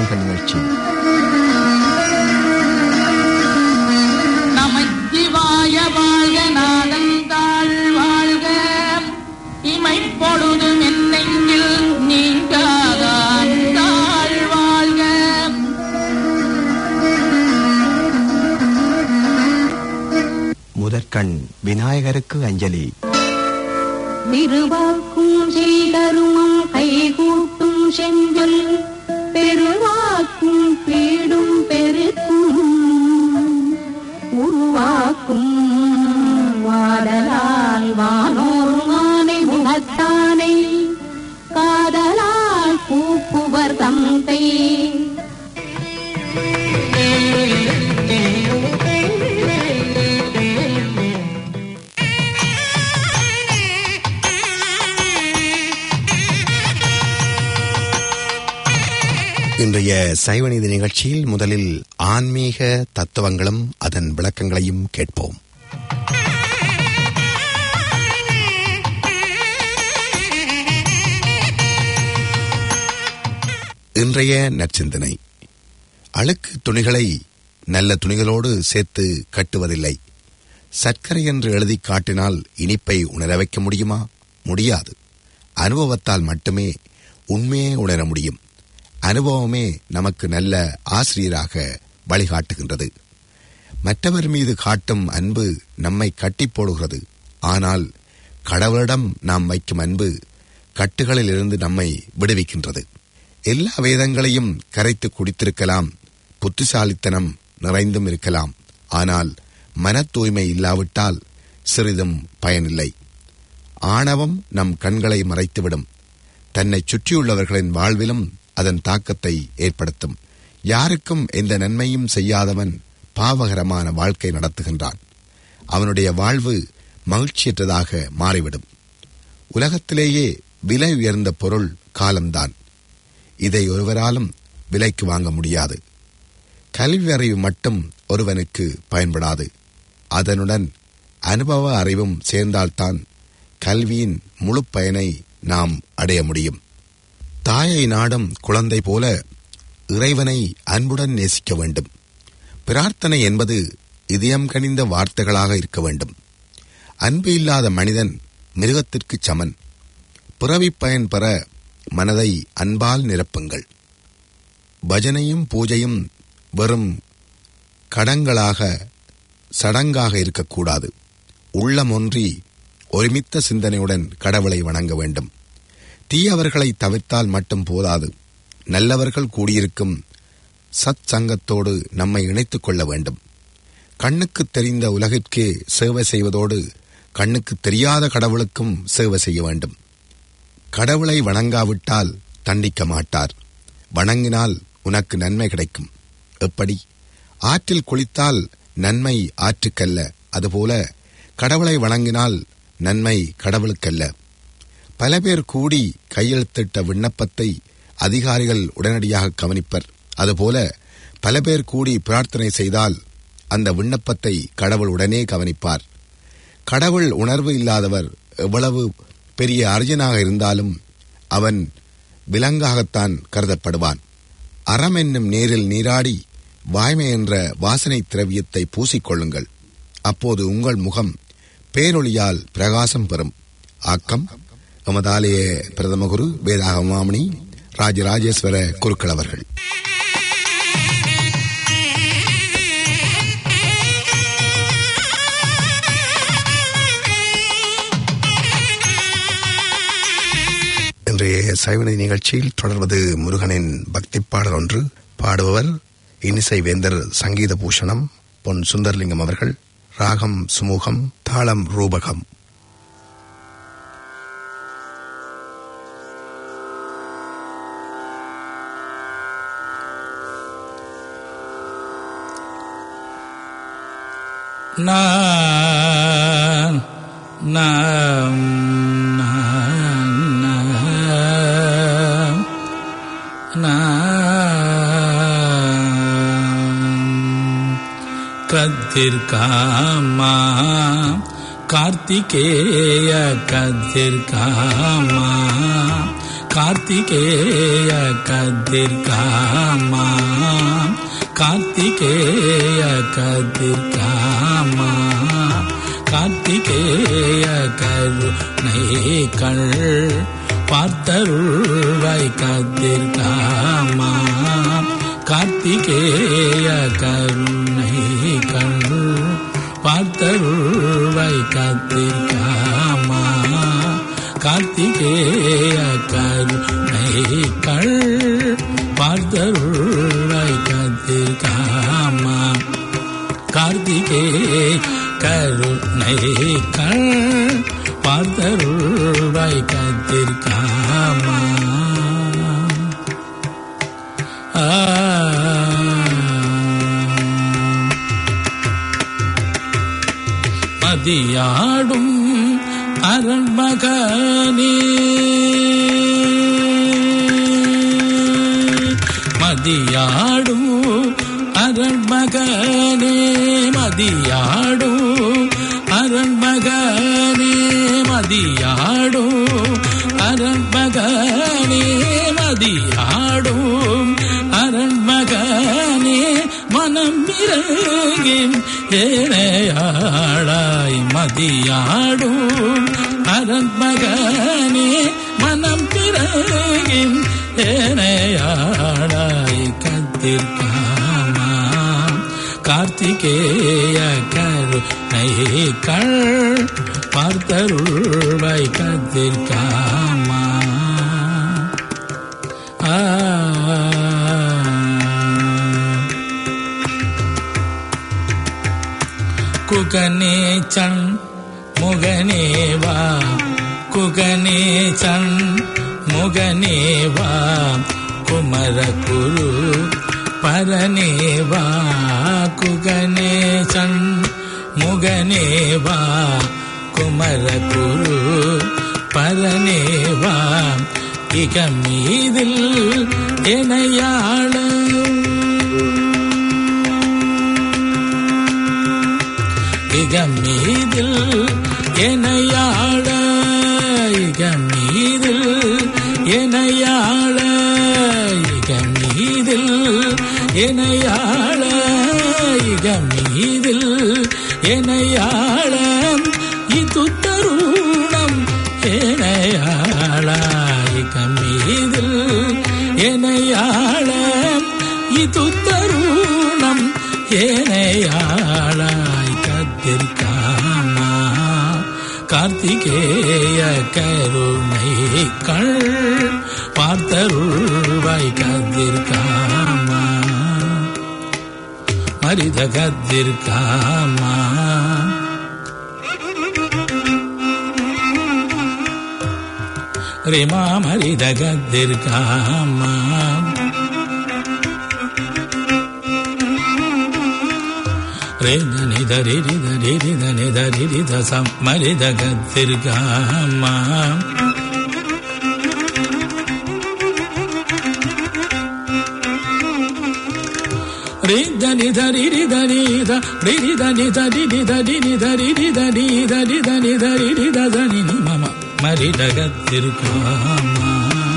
நாடக நிகழ்ச்சி நமச்சிவாய வாழ்க நாதந்தாள் வாழ்க இமைப்பொழுதும் என் நெஞ்சில் நீங்காதான் தாழ் வாழ்க முதற்கண் விநாயகருக்கு அஞ்சலி திருவாக்கும் செய்தருமம் கைகூட்டும் செஞ்சொல் பெருவாக்கும் பீடும் பெருக்கும் உருவாக்கும் வாடலால் வானோருமானை முகத்தானை காதலால் கூப்புவர் தந்தை இன்றைய சைவநீதி நிகழ்ச்சியில் முதலில் ஆன்மீக தத்துவங்களும் அதன் விளக்கங்களையும் கேட்போம் இன்றைய நற்சிந்தனை அழுக்கு துணிகளை நல்ல துணிகளோடு சேர்த்து கட்டுவதில்லை சர்க்கரை என்று எழுதி காட்டினால் இனிப்பை உணர வைக்க முடியுமா முடியாது அனுபவத்தால் மட்டுமே உண்மையே உணர முடியும் அனுபவமே நமக்கு நல்ல ஆசிரியராக வழிகாட்டுகின்றது மற்றவர் மீது காட்டும் அன்பு நம்மை கட்டி போடுகிறது ஆனால் கடவுளிடம் நாம் வைக்கும் அன்பு கட்டுகளிலிருந்து நம்மை விடுவிக்கின்றது எல்லா வேதங்களையும் கரைத்து குடித்திருக்கலாம் புத்திசாலித்தனம் நிறைந்தும் இருக்கலாம் ஆனால் மன தூய்மை இல்லாவிட்டால் சிறிதும் பயனில்லை ஆணவம் நம் கண்களை மறைத்துவிடும் தன்னை சுற்றியுள்ளவர்களின் வாழ்விலும் அதன் தாக்கத்தை ஏற்படுத்தும் யாருக்கும் எந்த நன்மையும் செய்யாதவன் பாவகரமான வாழ்க்கை நடத்துகின்றான் அவனுடைய வாழ்வு மகிழ்ச்சியற்றதாக மாறிவிடும் உலகத்திலேயே விலை உயர்ந்த பொருள் காலம்தான் இதை ஒருவராலும் விலைக்கு வாங்க முடியாது கல்வி அறிவு மட்டும் ஒருவனுக்கு பயன்படாது அதனுடன் அனுபவ அறிவும் சேர்ந்தால்தான் கல்வியின் முழு பயனை நாம் அடைய முடியும் தாயை நாடும் குழந்தை போல இறைவனை அன்புடன் நேசிக்க வேண்டும் பிரார்த்தனை என்பது இதயம் கனிந்த வார்த்தைகளாக இருக்க வேண்டும் அன்பு இல்லாத மனிதன் மிருகத்திற்கு சமன் பிறவிப் பயன் பெற மனதை அன்பால் நிரப்புங்கள் பஜனையும் பூஜையும் வெறும் கடங்களாக சடங்காக இருக்கக்கூடாது உள்ளம் ஒன்றி ஒருமித்த சிந்தனையுடன் கடவுளை வணங்க வேண்டும் தீயவர்களை தவிர்த்தால் மட்டும் போதாது நல்லவர்கள் கூடியிருக்கும் சத் சங்கத்தோடு நம்மை இணைத்துக் கொள்ள வேண்டும் கண்ணுக்கு தெரிந்த உலகிற்கே சேவை செய்வதோடு கண்ணுக்கு தெரியாத கடவுளுக்கும் சேவை செய்ய வேண்டும் கடவுளை வணங்காவிட்டால் தண்டிக்க மாட்டார் வணங்கினால் உனக்கு நன்மை கிடைக்கும் எப்படி ஆற்றில் குளித்தால் நன்மை ஆற்றுக்கல்ல அதுபோல கடவுளை வணங்கினால் நன்மை கடவுளுக்கல்ல பல பேர் கூடி கையெழுத்திட்ட விண்ணப்பத்தை அதிகாரிகள் உடனடியாக கவனிப்பர் அதுபோல பல பேர் கூடி பிரார்த்தனை செய்தால் அந்த விண்ணப்பத்தை கடவுள் உடனே கவனிப்பார் கடவுள் உணர்வு இல்லாதவர் எவ்வளவு பெரிய அர்ஜனாக இருந்தாலும் அவன் விலங்காகத்தான் கருதப்படுவான் அறம் என்னும் நீரில் நீராடி வாய்மை என்ற வாசனை திரவியத்தை பூசிக்கொள்ளுங்கள் அப்போது உங்கள் முகம் பேரொளியால் பிரகாசம் பெறும் ஆக்கம் எமதாலய பிரதம குரு வேதாகமாமணி ராஜராஜேஸ்வர குருக்கள் அவர்கள் இன்றைய சைவனை நிகழ்ச்சியில் தொடர்வது முருகனின் பக்தி பாடல் ஒன்று பாடுபவர் இனிசை வேந்தர் சங்கீத பூஷணம் பொன் சுந்தர்லிங்கம் அவர்கள் ராகம் சுமூகம் தாளம் ரூபகம் நான் நாம் கதிர்காமா கார்த்திகேய கதிர்காமா கார்த்திகேய கதிர்காமா கார்த்திகேய கதிர்காமா கார்த்திகேய கருணை கள் பார்த்தருள்வாய் கதிர்காமா கார்த்திகேய கருணை கள் பார்த்தருள்வாய் கதிர்காமா கார்த்திகேய கருணை கள் பார்த்தருள்வாய் கதிர்காமா கார்த்திகே கருணை கள் பார்த்தருள்வாய் கதிர்காமா ஆ மதியாடும் அரண்மகனே மதியாடும் அரண்மகனே மதியாடும் அரண்மகனே மதியாடும் அரண்மகனே மதியாடும் அரண்மகனே மனம் இறங்கின் ஏழையாளாய் மதியாடும் அரண்மகனே மனம் பிறகின் ஏனையாளாய் கத்திர்காமா கார்த்திகேய கருணை கள் பார்த்தருள்வாய் கத்திர்காமா ஆ குகனே சண் முகனே வா குகனே சண் முகனே வா குமர குரு பரனே வா குகனே சண் முகனே வா குமர குரு பரனே வா இக மீதில் இணையாள இக மீதில் எனையாள இக மீதில் எனையாள இக மீதில் எனையாள இக மீதில் எனையாள இது தருணம் எனையாள இக மீதில் எனையாள இது தருணம் ஏனையாளாய் கத்திருக்காமா கார்த்திகேய கருணை கள் பார்த்தருள்வாய் கத்திருக்காமா மரித கத்திருக்காமா ரிமா மரித கத்திருக்காமா ரே தனி தரி ரி தரி ரி தனி தரி ரி த சம் மரி த கத்திருக்காமா ரி தனி தரி ரி தனி த ரி ரி தனி தரி ரி தரி ரி தரி ரி தனி தரி தனி தரி ரி த தனி நி மம மரி த கத்திருக்காமா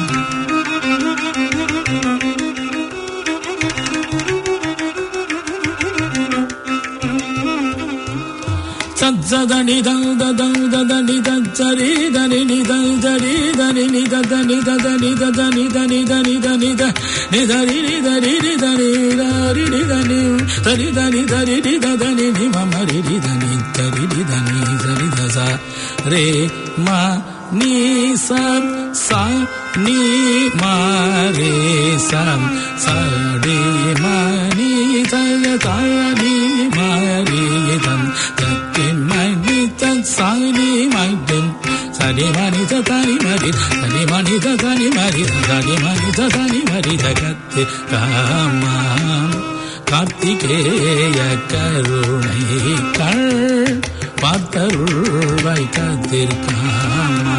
சத்சதனி தந்த தந்த தனி தச்சரி தனி நி தரி தனி நி தனி தனி தனி தனி தனி தனி த நி தரி நி தரி நி தனி ரி நி தனி தரி தனி தரி நி தனி நி மம ரி ரி தனி தரி ரி தனி சரி த ச ரே ம நீ சம் ச நீ மா ரே சம் ச ரே ம நீ தய த நீ மா ரே தம் தக்கி மணி தன் சாணி மைடன் சரி மணி தனி மரி சரி மணி தனி மரி சரி மணி தனி மரி ஜகத்து ராமா கார்த்திகேய கருணை கள் பார்த்தருள்வாய் கத்திருக்காமா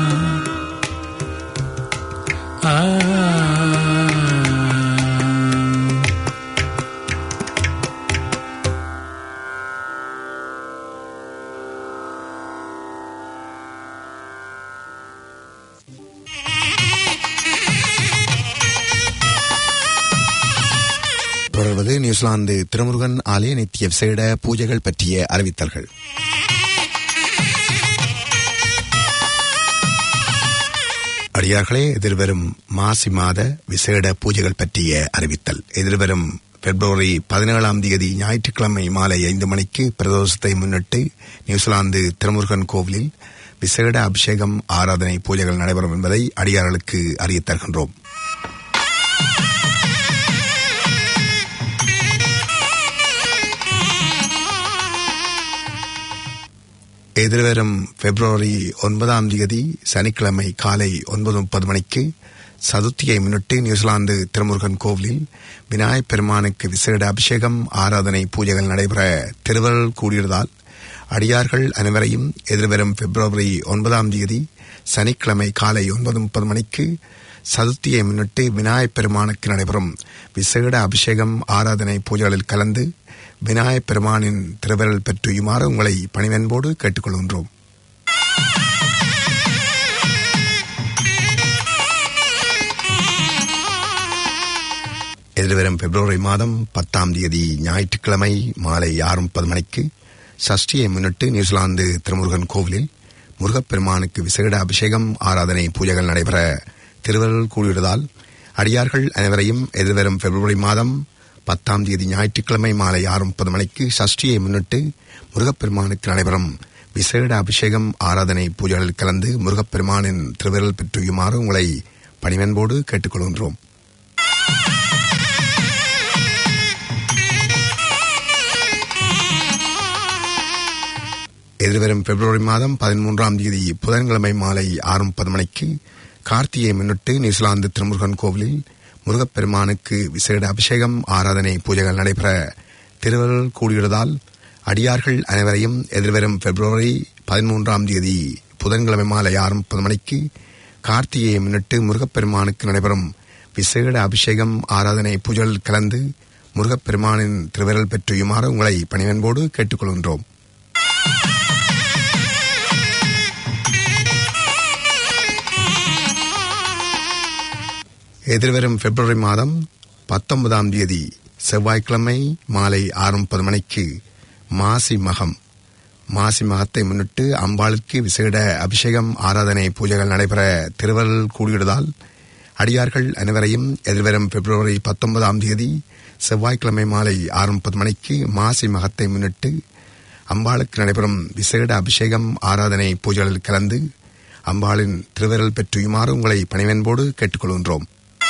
ஆ Thank இப்பொழுது நியூசிலாந்து திருமுருகன் ஆலய நித்திய விசேட பூஜைகள் பற்றிய அறிவித்தல்கள் அடியார்களே எதிர்வரும் மாசி மாத விசேட பூஜைகள் பற்றிய அறிவித்தல் எதிர்வரும் பிப்ரவரி பதினேழாம் தேதி ஞாயிற்றுக்கிழமை மாலை ஐந்து மணிக்கு பிரதோஷத்தை முன்னிட்டு நியூசிலாந்து திருமுருகன் கோவிலில் விசேட அபிஷேகம் ஆராதனை பூஜைகள் நடைபெறும் என்பதை அடியார்களுக்கு அறியத் தருகின்றோம் எதிர்வரும் பிப்ரவரி ஒன்பதாம் தேதி சனிக்கிழமை காலை ஒன்பது முப்பது மணிக்கு சதுர்த்தியை முன்னிட்டு நியூசிலாந்து திருமுருகன் கோவிலில் விநாயகப் பெருமானுக்கு விசேட அபிஷேகம் ஆராதனை பூஜைகள் நடைபெற திருவருள் கூடியதால் அடியார்கள் அனைவரையும் எதிர்வரும் பிப்ரவரி ஒன்பதாம் தேதி சனிக்கிழமை காலை ஒன்பது முப்பது மணிக்கு சதுர்த்தியை முன்னிட்டு விநாயகப் பெருமானுக்கு நடைபெறும் விசேட அபிஷேகம் ஆராதனை பூஜைகளில் கலந்து விநாயகப் பெருமானின் திருவிரல் பெற்றுயுமாறு உங்களை பணிவன்போடு கேட்டுக்கொள்கின்றோம் எதிர்வரும் பிப்ரவரி மாதம் பத்தாம் தேதி ஞாயிற்றுக்கிழமை மாலை ஆறு முப்பது மணிக்கு சஷ்டியை முன்னிட்டு நியூசிலாந்து திருமுருகன் கோவிலில் முருகப்பெருமானுக்கு விசேட அபிஷேகம் ஆராதனை பூஜைகள் நடைபெற திருவருள் கூடியுள்ளதால் அடியார்கள் அனைவரையும் எதிர்வரும் பிப்ரவரி மாதம் பத்தாம் தேதி ஞாயிற்றுக்கிழமை மாலை ஆறு முப்பது மணிக்கு சஷ்டியை முன்னிட்டு முருகப்பெருமானுக்கு நடைபெறும் விசேட அபிஷேகம் ஆராதனை பூஜைகளில் கலந்து முருகப்பெருமானின் திருவிரல் பெற்றுயுமாறு உங்களை பணிவன்போடு கேட்டுக்கொள்கின்றோம் எதிர்வரும் பிப்ரவரி மாதம் பதிமூன்றாம் தேதி புதன்கிழமை மாலை ஆறு முப்பது மணிக்கு கார்த்தியை முன்னிட்டு நியூசிலாந்து திருமுருகன் கோவிலில் முருகப்பெருமானுக்கு விசேட அபிஷேகம் ஆராதனை பூஜைகள் நடைபெற திருவருள் கூடியுள்ளதால் அடியார்கள் அனைவரையும் எதிர்வரும் பிப்ரவரி பதிமூன்றாம் தேதி புதன்கிழமை மாலை ஆறு முப்பது மணிக்கு கார்த்திகையை முன்னிட்டு முருகப்பெருமானுக்கு நடைபெறும் விசேட அபிஷேகம் ஆராதனை பூஜைகள் கலந்து முருகப்பெருமானின் திருவிரல் பெற்றுயுமாறு உங்களை பணிவன்போடு கேட்டுக்கொள்கின்றோம் எதிர்வரும் பிப்ரவரி மாதம் பத்தொன்பதாம் தேதி செவ்வாய்க்கிழமை மாலை ஆறு முப்பது மணிக்கு மாசி மகம் மாசி மகத்தை முன்னிட்டு அம்பாளுக்கு விசேட அபிஷேகம் ஆராதனை பூஜைகள் நடைபெற திருவருள் கூடியுள்ளதால் அடியார்கள் அனைவரையும் எதிர்வரும் பிப்ரவரி பத்தொன்பதாம் தேதி செவ்வாய்க்கிழமை மாலை ஆறு முப்பது மணிக்கு மாசி மகத்தை முன்னிட்டு அம்பாளுக்கு நடைபெறும் விசேட அபிஷேகம் ஆராதனை பூஜைகளில் கலந்து அம்பாளின் திருவிரல் பெற்றுயுமாறு உங்களை பணிவன்போடு கேட்டுக்கொள்கின்றோம்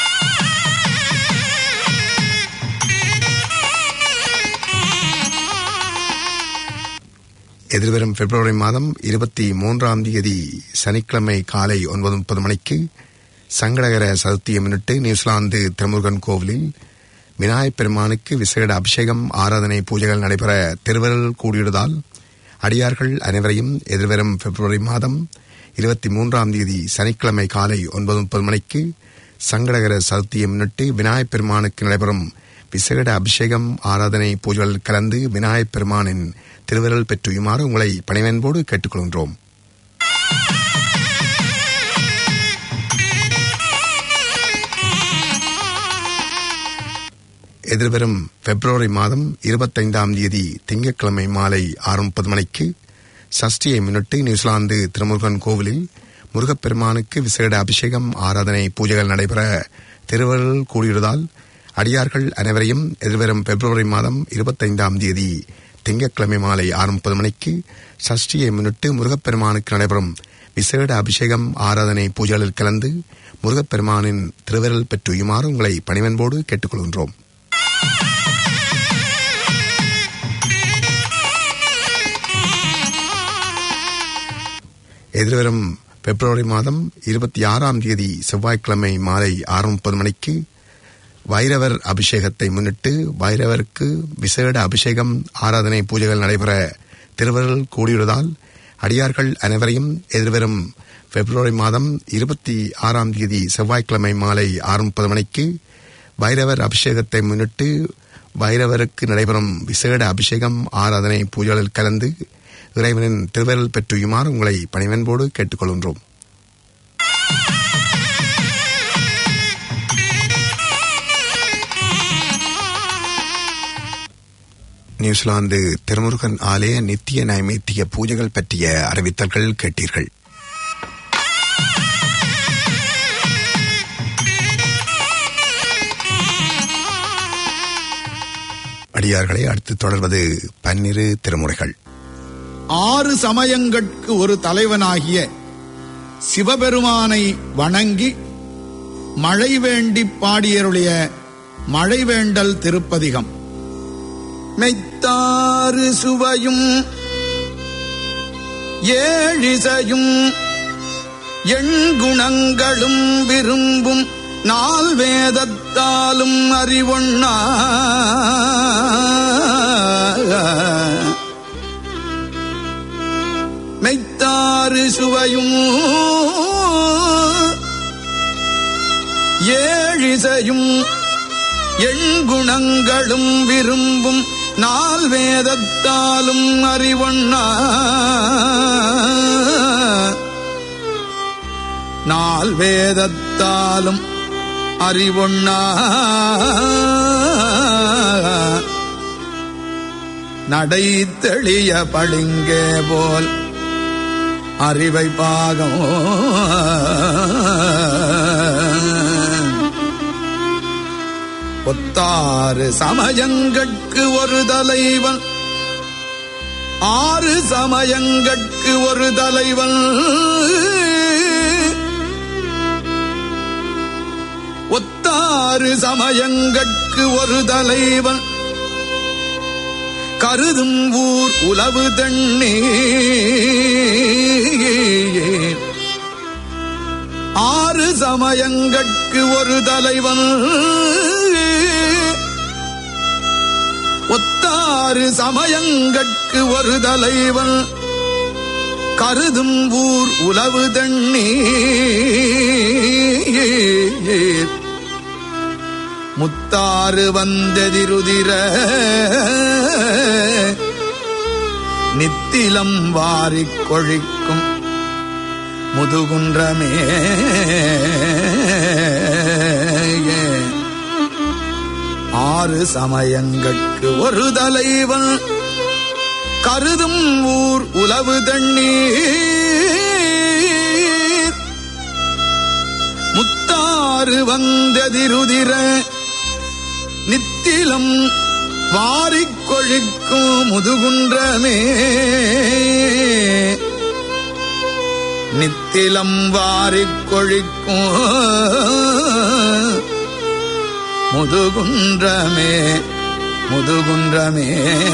எதிர்வரும் பிப்ரவரி மாதம் இருபத்தி மூன்றாம் தேதி சனிக்கிழமை காலை ஒன்பது முப்பது மணிக்கு சங்கடகர சதுர்த்தியை முன்னிட்டு நியூசிலாந்து திருமுருகன் கோவிலில் விநாயகப் பெருமானுக்கு விசேட அபிஷேகம் ஆராதனை பூஜைகள் நடைபெற திருவருள் கூடியுள்ளதால் அடியார்கள் அனைவரையும் எதிர்வரும் பிப்ரவரி மாதம் இருபத்தி மூன்றாம் தேதி சனிக்கிழமை காலை ஒன்பது முப்பது மணிக்கு சங்கடகர சதுர்த்தியை முன்னிட்டு விநாயகப் பெருமானுக்கு நடைபெறும் விசேட அபிஷேகம் ஆராதனை பூஜைகளில் கலந்து விநாயகப் பெருமானின் திருவிரல் பெற்றுயுமாறு உங்களை பணிவன்போடு கேட்டுக்கொள்கின்றோம் எதிர்வரும் பிப்ரவரி மாதம் இருபத்தைந்தாம் தேதி திங்கட்கிழமை மாலை ஆறு முப்பது மணிக்கு சஷ்டியை முன்னிட்டு நியூசிலாந்து திருமுருகன் கோவிலில் முருகப்பெருமானுக்கு விசேட அபிஷேகம் ஆராதனை பூஜைகள் நடைபெற திருவருள் கூடியுள்ளதால் அடியார்கள் அனைவரையும் எதிர்வரும் பிப்ரவரி மாதம் இருபத்தைந்தாம் தேதி திங்கட்கிழமை மாலை ஆறு முப்பது மணிக்கு சஷ்டியை முன்னிட்டு முருகப்பெருமானுக்கு நடைபெறும் விசேட அபிஷேகம் ஆராதனை பூஜைகளில் கலந்து முருகப்பெருமானின் திருவிரல் பெற்றுயுமாறு உங்களை பணிவன்போடு கேட்டுக்கொள்கின்றோம் எதிர்வரும் பிப்ரவரி மாதம் இருபத்தி ஆறாம் தேதி செவ்வாய்க்கிழமை மாலை ஆறு முப்பது மணிக்கு வைரவர் அபிஷேகத்தை முன்னிட்டு வைரவருக்கு விசேட அபிஷேகம் ஆராதனை பூஜைகள் நடைபெற திருவருள் கூடியுள்ளதால் அடியார்கள் அனைவரையும் எதிர்வரும் பிப்ரவரி மாதம் இருபத்தி ஆறாம் தேதி செவ்வாய்க்கிழமை மாலை ஆறு முப்பது மணிக்கு வைரவர் அபிஷேகத்தை முன்னிட்டு வைரவருக்கு நடைபெறும் விசேட அபிஷேகம் ஆராதனை பூஜைகளில் கலந்து இறைவனின் திருவருள் பெற்றுயுமாறு உங்களை பணிவன்போடு கேட்டுக்கொள்கின்றோம் நியூசிலாந்து திருமுருகன் ஆலய நித்திய நைமித்திய பூஜைகள் பற்றிய அறிவித்தல்கள் கேட்டீர்கள் அடியார்களை அடுத்து தொடர்வது பன்னிரு திருமுறைகள் ஆறு சமயங்கட்கு ஒரு தலைவனாகிய சிவபெருமானை வணங்கி மழை வேண்டி பாடியருடைய மழை வேண்டல் திருப்பதிகம் மெய்த்தாறு சுவையும் ஏழிசையும் எண்குணங்களும் விரும்பும் நால் வேதத்தாலும் அறிவொண்ணா மெய்த்தாறு சுவையும் ஏழிசையும் எண்குணங்களும் விரும்பும் நால் வேதத்தாலும் அறிவொண்ணா நால் வேதத்தாலும் அறிவொண்ணா நடை தெளிய பளிங்கே போல் அறிவை பாகம் ஒத்தாறு சமயங்கட்கு ஒரு தலைவன் ஆறு சமயங்கட்கு ஒரு தலைவன் ஒத்தாறு சமயங்கட்கு ஒரு தலைவன் கருதும் ஊர் உலவு தண்ணீர் ஆறு சமயங்கட்கு ஒரு தலைவன் ஒத்தாறு சமயங்கட்கு ஒரு தலைவன் கருதும் ஊர் உலவு தண்ணீர் முத்தாறு வந்ததிருதிர நித்திலம் வாரிக் கொழிக்கும் முதுகுன்றமே ஆறு சமயங்கட்கு ஒரு தலைவன் கருதும் ஊர் உலவு தண்ணீர் முத்தாறு வந்ததிருதிர நித்திலம் வாரிக் கொழிக்கும் முதுகுன்றமே நித்திலம் வாரிக் கொழிக்கும் முதுகுன்றமே முதுகுன்றமே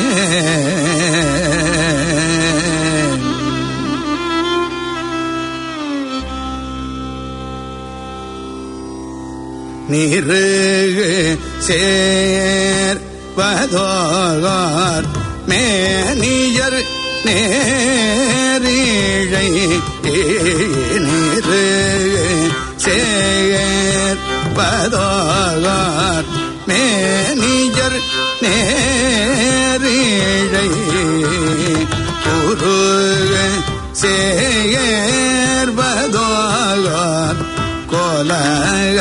நீரு சேர்வதோகார் மேனியர் நேரிழை நீரு சேர்வதோகார் மேனியர் நேரிழை குருக சேர்வதோகார் கோலக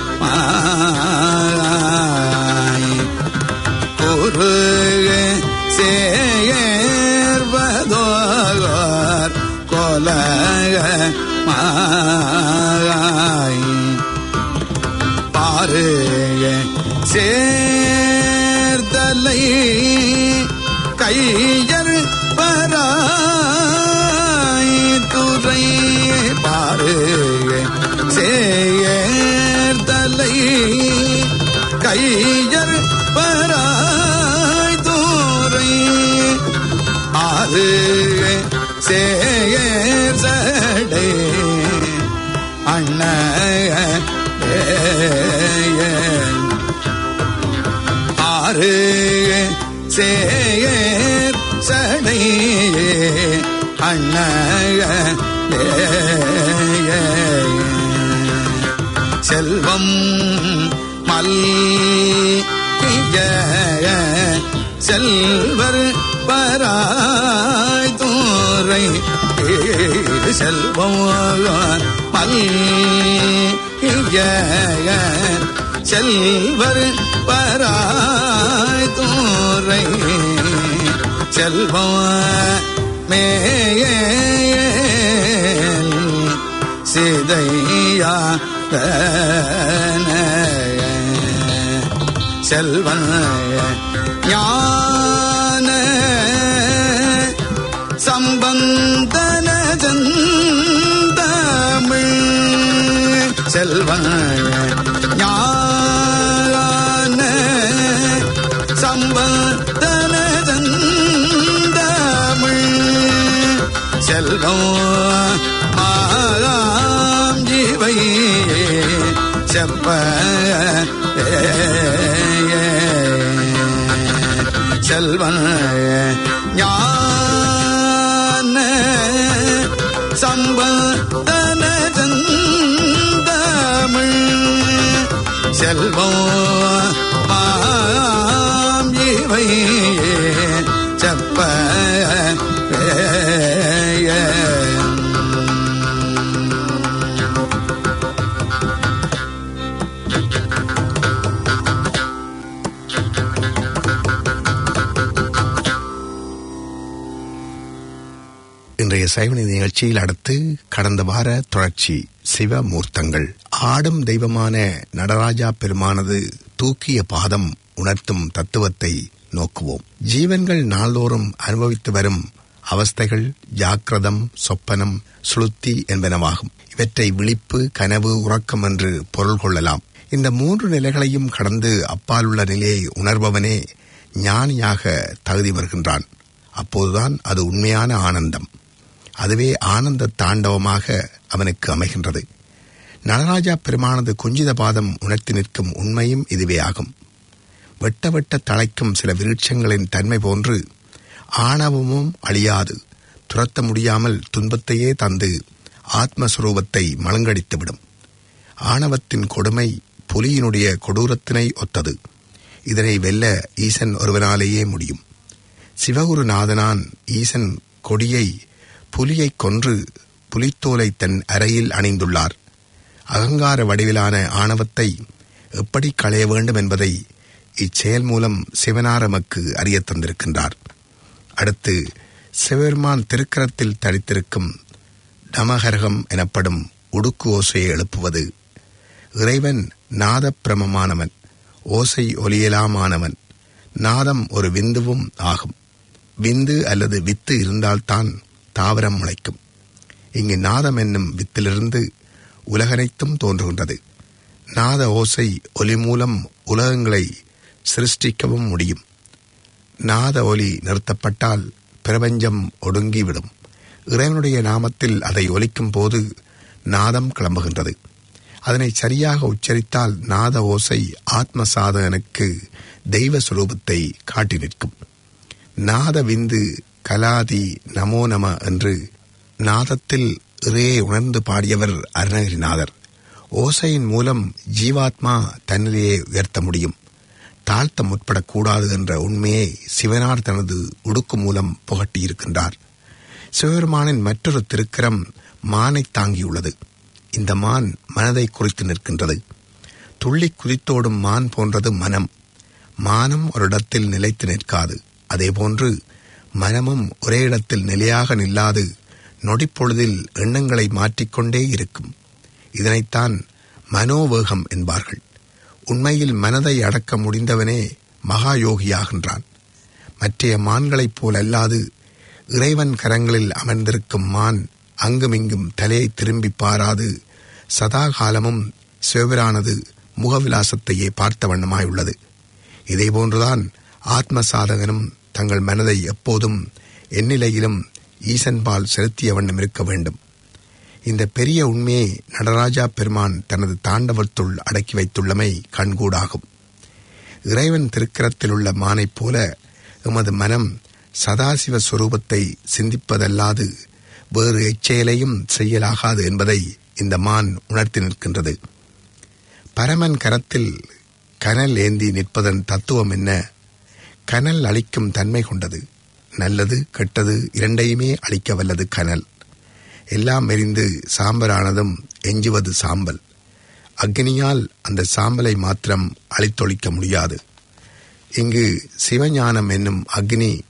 மாய் குருக சேர்வதோகார் கோலக மாய் பாருக சேர்தலை கையர் பராய் துறை பாருக சேர்தலை கையர் பராய் துறை ஆறு சேர் சடை அண்ண ஆறு சேர் சடை அண்ண செல்வம் மல்கிய செல்வர் பராய் தூரை செல்வம் மல்கிய செல்வர் பராய் தூரை செல்வம் மேல் சிதையா செல்வன் ஞான சம்பந்தன ஜந்தமிழ் செல்வன் ஞான சம்பந்தன ஜந்தமிழ் செல்வம் ஆகாம் ஜீவை செப்ப செல்வன் ஞான சம்பந்தன ஜந்தமிழ் செல்வம் மாம் இவை செப்ப இன்றைய சைவநீதி நிகழ்ச்சியில் அடுத்து கடந்த வார தொடர்ச்சி சிவமூர்த்தங்கள் ஆடும் தெய்வமான நடராஜா பெருமானது தூக்கிய பாதம் உணர்த்தும் தத்துவத்தை நோக்குவோம் ஜீவன்கள் நாள்தோறும் அனுபவித்து வரும் அவஸ்தைகள் ஜாக்கிரதம் சொப்பனம் சுளுத்தி என்பனவாகும் இவற்றை விழிப்பு கனவு உறக்கம் என்று பொருள் கொள்ளலாம் இந்த மூன்று நிலைகளையும் கடந்து அப்பாலுள்ள நிலையை உணர்பவனே ஞானியாக தகுதி வருகின்றான் அப்போதுதான் அது உண்மையான ஆனந்தம் அதுவே ஆனந்த தாண்டவமாக அவனுக்கு அமைகின்றது நடராஜா பெருமானது குஞ்சித பாதம் உணர்த்தி நிற்கும் உண்மையும் இதுவே ஆகும் வெட்ட வெட்ட தழைக்கும் சில விருட்சங்களின் தன்மை போன்று ஆணவமும் அழியாது துரத்த முடியாமல் துன்பத்தையே தந்து ஆத்மஸ்வரூபத்தை மலங்கடித்துவிடும் ஆணவத்தின் கொடுமை புலியினுடைய கொடூரத்தினை ஒத்தது இதனை வெல்ல ஈசன் ஒருவனாலேயே முடியும் சிவகுருநாதனான் ஈசன் கொடியை புலியைக் கொன்று புலித்தோலை தன் அறையில் அணிந்துள்ளார் அகங்கார வடிவிலான ஆணவத்தை எப்படி களைய வேண்டும் என்பதை இச்செயல் மூலம் சிவனாரமக்கு அறியத் தந்திருக்கின்றார் அடுத்து சிவபெருமான் திருக்கரத்தில் தரித்திருக்கும் டமகரகம் எனப்படும் உடுக்கு ஓசையை எழுப்புவது இறைவன் நாதப்பிரமமானவன் ஓசை ஒலியலாமானவன் நாதம் ஒரு விந்துவும் ஆகும் விந்து அல்லது வித்து இருந்தால்தான் தாவரம் முளைக்கும் இங்கு நாதம் என்னும் வித்திலிருந்து உலகனைத்தும் தோன்றுகின்றது நாத ஓசை ஒலி மூலம் உலகங்களை சிருஷ்டிக்கவும் முடியும் நாத ஒலி நிறுத்தப்பட்டால் பிரபஞ்சம் ஒடுங்கிவிடும் இறைவனுடைய நாமத்தில் அதை ஒலிக்கும் போது நாதம் கிளம்புகின்றது அதனை சரியாக உச்சரித்தால் நாத ஓசை ஆத்ம சாதகனுக்கு தெய்வ சுரூபத்தை காட்டி நிற்கும் நாத விந்து கலாதி நமோ நம என்று நாதத்தில் இறையை உணர்ந்து பாடியவர் அருணகிரிநாதர் ஓசையின் மூலம் ஜீவாத்மா தன்னிலேயே உயர்த்த முடியும் தாழ்த்த முற்படக்கூடாது என்ற உண்மையை சிவனார் தனது உடுக்கு மூலம் புகட்டியிருக்கின்றார் சிவபெருமானின் மற்றொரு திருக்கரம் மானை தாங்கியுள்ளது இந்த மான் மனதை குறித்து நிற்கின்றது துள்ளி குதித்தோடும் மான் போன்றது மனம் மானம் ஒரு இடத்தில் நிலைத்து நிற்காது அதேபோன்று மனமும் ஒரே இடத்தில் நிலையாக நில்லாது நொடிப்பொழுதில் எண்ணங்களை மாற்றிக்கொண்டே இருக்கும் இதனைத்தான் மனோவேகம் என்பார்கள் உண்மையில் மனதை அடக்க முடிந்தவனே மகா யோகியாகின்றான் மற்றைய மான்களைப் போல் அல்லாது இறைவன் கரங்களில் அமர்ந்திருக்கும் மான் அங்குமிங்கும் தலையை திரும்பி பாராது சதா காலமும் சிவபிரானது முகவிலாசத்தையே பார்த்த வண்ணமாயுள்ளது இதேபோன்றுதான் ஆத்ம சாதகனும் தங்கள் மனதை எப்போதும் எந்நிலையிலும் ஈசன்பால் செலுத்திய வண்ணம் இருக்க வேண்டும் இந்த பெரிய உண்மையை நடராஜா பெருமான் தனது தாண்டவத்துள் அடக்கி வைத்துள்ளமை கண்கூடாகும் இறைவன் திருக்கரத்தில் உள்ள மானைப் போல எமது மனம் சதாசிவ சுரூபத்தை சிந்திப்பதல்லாது வேறு எச்செயலையும் செய்யலாகாது என்பதை இந்த மான் உணர்த்தி நிற்கின்றது பரமன் கரத்தில் கனல் ஏந்தி நிற்பதன் தத்துவம் என்ன கனல் அளிக்கும் தன்மை கொண்டது நல்லது கெட்டது இரண்டையுமே அளிக்க வல்லது கனல் எல்லாம் எரிந்து சாம்பலானதும் எஞ்சுவது சாம்பல் அக்னியால் அந்த சாம்பலை மாத்திரம் அழித்தொழிக்க முடியாது இங்கு சிவஞானம் என்னும் அக்னி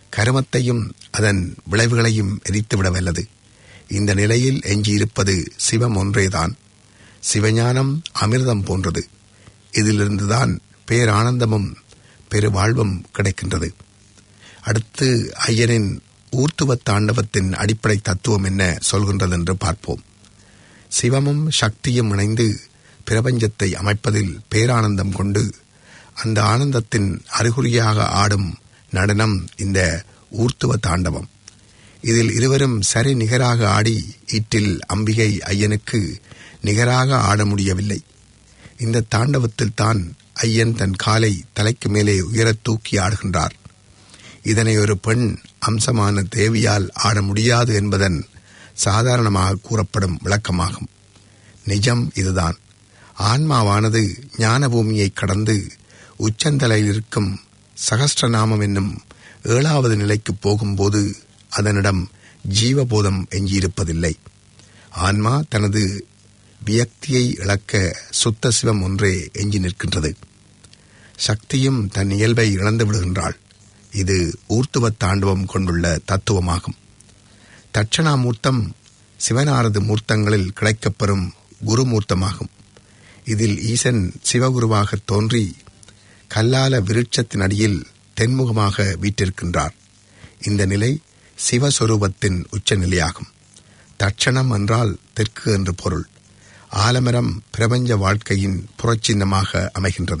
கருமத்தையும் அதன் விளைவுகளையும் எரித்துவிட வல்லது இந்த நிலையில் எஞ்சியிருப்பது சிவம் ஒன்றேதான் சிவஞானம் அமிர்தம் போன்றது இதிலிருந்துதான் பேரானந்தமும் பெருவாழ்வும் கிடைக்கின்றது அடுத்து ஐயனின் ஊர்த்துவ தாண்டவத்தின் அடிப்படை தத்துவம் என்ன சொல்கின்றது என்று பார்ப்போம் சிவமும் சக்தியும் இணைந்து பிரபஞ்சத்தை அமைப்பதில் பேரானந்தம் கொண்டு அந்த ஆனந்தத்தின் அறிகுறியாக ஆடும் நடனம் இந்த ஊர்த்துவ தாண்டவம் இதில் இருவரும் சரி நிகராக ஆடி ஈட்டில் அம்பிகை ஐயனுக்கு நிகராக ஆட முடியவில்லை இந்த தாண்டவத்தில் தான் ஐயன் தன் காலை தலைக்கு மேலே உயரத் தூக்கி ஆடுகின்றார் இதனை ஒரு பெண் அம்சமான தேவியால் ஆட முடியாது என்பதன் சாதாரணமாக கூறப்படும் விளக்கமாகும் நிஜம் இதுதான் ஆன்மாவானது ஞான பூமியை கடந்து உச்சந்தலையில் இருக்கும் சகஸ்ரநாமம் என்னும் ஏழாவது நிலைக்கு போகும்போது அதனிடம் ஜீவபோதம் எஞ்சியிருப்பதில்லை ஆன்மா தனது வியக்தியை இழக்க சுத்த சிவம் ஒன்றே எஞ்சி நிற்கின்றது சக்தியும் தன் இயல்பை இழந்து விடுகின்றாள் இது ஊர்த்துவ தாண்டவம் கொண்டுள்ள தத்துவமாகும் தட்சணாமூர்த்தம் சிவனாரது மூர்த்தங்களில் கிடைக்கப்பெறும் குருமூர்த்தமாகும் இதில் ஈசன் சிவகுருவாக தோன்றி கல்லால விருட்சத்தின் அடியில் தென்முகமாக வீற்றிருக்கின்றார் இந்த நிலை சிவஸ்வரூபத்தின் உச்சநிலையாகும் தட்சணம் என்றால் தெற்கு என்று பொருள் ஆலமரம் பிரபஞ்ச வாழ்க்கையின் புறச்சின்னமாக அமைகின்றது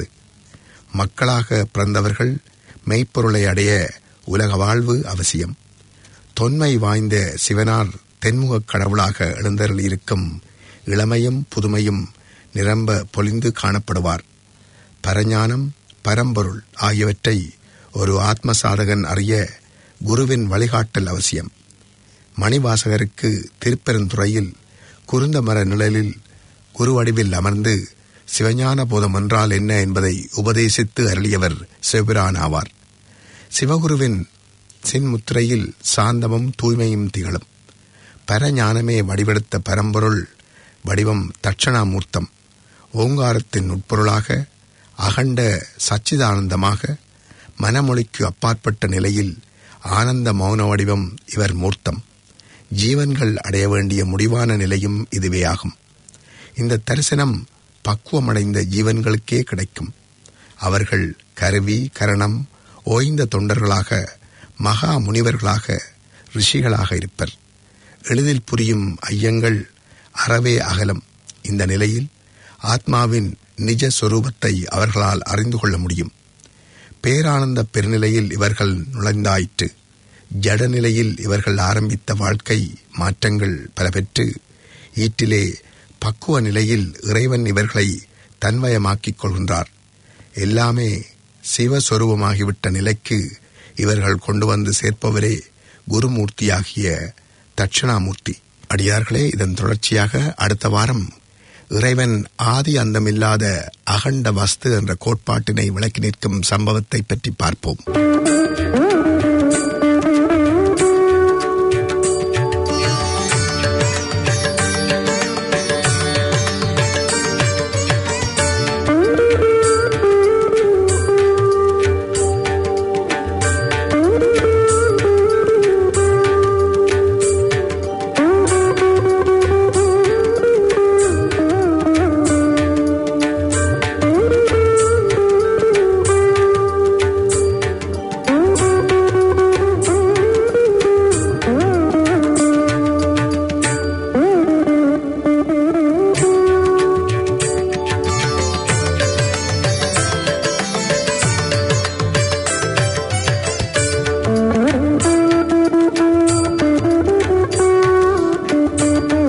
மக்களாக பிறந்தவர்கள் மெய்ப்பொருளை அடைய உலக வாழ்வு அவசியம் தொன்மை வாய்ந்த சிவனார் தென்முகக் கடவுளாக எழுந்தருளியிருக்கும் இளமையும் புதுமையும் நிரம்ப பொலிந்து காணப்படுவார் பரஞானம் பரம்பொருள் ஆகியவற்றை ஒரு ஆத்ம சாதகன் அறிய குருவின் வழிகாட்டல் அவசியம் மணிவாசகருக்கு திருப்பெருந்துறையில் குருந்த மர நிழலில் குரு வடிவில் அமர்ந்து சிவஞான போதம் என்றால் என்ன என்பதை உபதேசித்து அருளியவர் சிவபிரான் ஆவார் சிவகுருவின் சின்முத்திரையில் சாந்தமும் தூய்மையும் திகழும் பரஞானமே வடிவெடுத்த பரம்பொருள் வடிவம் தட்சணாமூர்த்தம் ஓங்காரத்தின் உட்பொருளாக அகண்ட சச்சிதானந்தமாக மனமொழிக்கு அப்பாற்பட்ட நிலையில் ஆனந்த மௌன வடிவம் இவர் மூர்த்தம் ஜீவன்கள் அடைய வேண்டிய முடிவான நிலையும் இதுவே ஆகும் இந்த தரிசனம் பக்குவமடைந்த ஜீவன்களுக்கே கிடைக்கும் அவர்கள் கருவி கரணம் ஓய்ந்த தொண்டர்களாக மகா முனிவர்களாக ரிஷிகளாக இருப்பர் எளிதில் புரியும் ஐயங்கள் அறவே அகலம் இந்த நிலையில் ஆத்மாவின் நிஜ சொரூபத்தை அவர்களால் அறிந்து கொள்ள முடியும் பேரானந்த பெருநிலையில் இவர்கள் நுழைந்தாயிற்று ஜடநிலையில் இவர்கள் ஆரம்பித்த வாழ்க்கை மாற்றங்கள் பல பெற்று ஈட்டிலே பக்குவ நிலையில் இறைவன் இவர்களை தன்வயமாக்கிக் கொள்கின்றார் எல்லாமே சிவஸ்வரூபமாகிவிட்ட நிலைக்கு இவர்கள் கொண்டு வந்து சேர்ப்பவரே குருமூர்த்தியாகிய தட்சிணாமூர்த்தி அடியார்களே இதன் தொடர்ச்சியாக அடுத்த வாரம் இறைவன் ஆதி அந்தமில்லாத அகண்ட வஸ்து என்ற கோட்பாட்டினை விளக்கி நிற்கும் சம்பவத்தை பற்றி பார்ப்போம்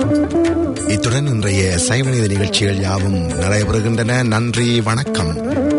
இத்துடன் இன்றைய சைவநீதி நிகழ்ச்சிகள் யாவும் நடைபெறுகின்றன நன்றி வணக்கம்